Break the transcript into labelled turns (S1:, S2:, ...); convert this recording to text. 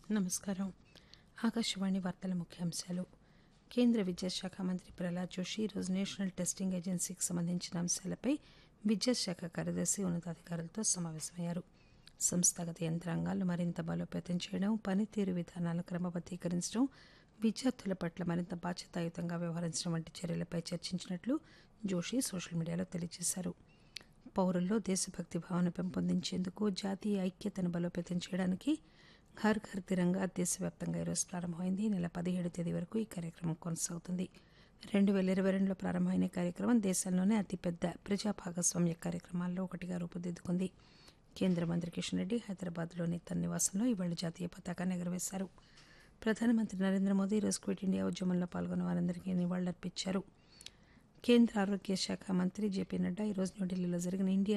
S1: నమస్కారం ఆకాశవాణి వార్తల ముఖ్యాంశాలు కేంద్ర విద్యాశాఖ మంత్రి ప్రహ్లాద్ జోషి ఈరోజు నేషనల్ టెస్టింగ్ ఏజెన్సీకి సంబంధించిన అంశాలపై విద్యాశాఖ కార్యదర్శి ఉన్నతాధికారులతో సమావేశమయ్యారు సంస్థాగత యంత్రాంగాలను మరింత బలోపేతం చేయడం పనితీరు విధానాలను క్రమబద్దీకరించడం విద్యార్థుల పట్ల మరింత బాధ్యతాయుతంగా వ్యవహరించడం వంటి చర్యలపై చర్చించినట్లు జోషి సోషల్ మీడియాలో తెలియజేశారు పౌరుల్లో దేశభక్తి భావన పెంపొందించేందుకు జాతీయ ఐక్యతను బలోపేతం చేయడానికి ఘర్ ఘర్ తిరంగా దేశవ్యాప్తంగా ఈరోజు ప్రారంభమైంది ఈ నెల పదిహేడు తేదీ వరకు ఈ కార్యక్రమం కొనసాగుతుంది రెండు వేల ఇరవై రెండులో ప్రారంభమైన ఈ కార్యక్రమం దేశంలోనే అతిపెద్ద ప్రజా భాగస్వామ్య కార్యక్రమాల్లో ఒకటిగా రూపుదిద్దుకుంది కేంద్ర మంత్రి కిషన్ రెడ్డి హైదరాబాద్లోని తన నివాసంలో ఇవాళ జాతీయ పతాకాన్ని ఎగురవేశారు ప్రధానమంత్రి నరేంద్ర మోదీ ఈరోజు క్విట్ ఇండియా ఉద్యమంలో పాల్గొన్న వారందరికీ నివాళులర్పించారు కేంద్ర ఆరోగ్య శాఖ మంత్రి జేపీ నడ్డా ఈరోజు న్యూఢిల్లీలో జరిగిన ఇండియా